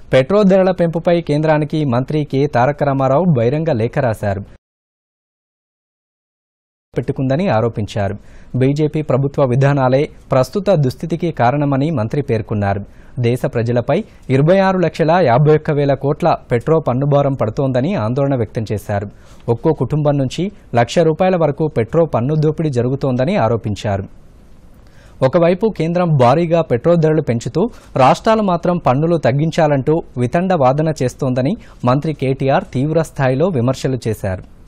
petrol ధరల పెంపుపై కేంద్రానికి మంత్రి కె తారక రామారావు బహిరంగ లేఖ రాశారు పెట్టుకుందని ఆరోపించారు బీజేపీ ప్రభుత్వ విధానాలే ప్రస్తుత దుస్థితికి కారణమని మంత్రి పేర్కొన్నారు దేశ ప్రజలపై ఇరవై ఆరు లక్షల యాభై ఒక్క వేల కోట్ల పెట్రో పన్నుభారం పడుతోందని ఆందోళన వ్యక్తం చేశారు ఒక్కో కుటుంబం నుంచి లక్ష రూపాయల వరకు పెట్రో పన్ను దోపిడీ జరుగుతోందని ఆరోపించారు ఒకవైపు కేంద్రం భారీగా పెట్రోల్ ధరలు పెంచుతూ రాష్ట్రాలు మాత్రం పన్నులు తగ్గించాలంటూ వితండ వాదన చేస్తోందని మంత్రి కేటీఆర్ తీవ్ర స్థాయిలో విమర్శలు చేశారు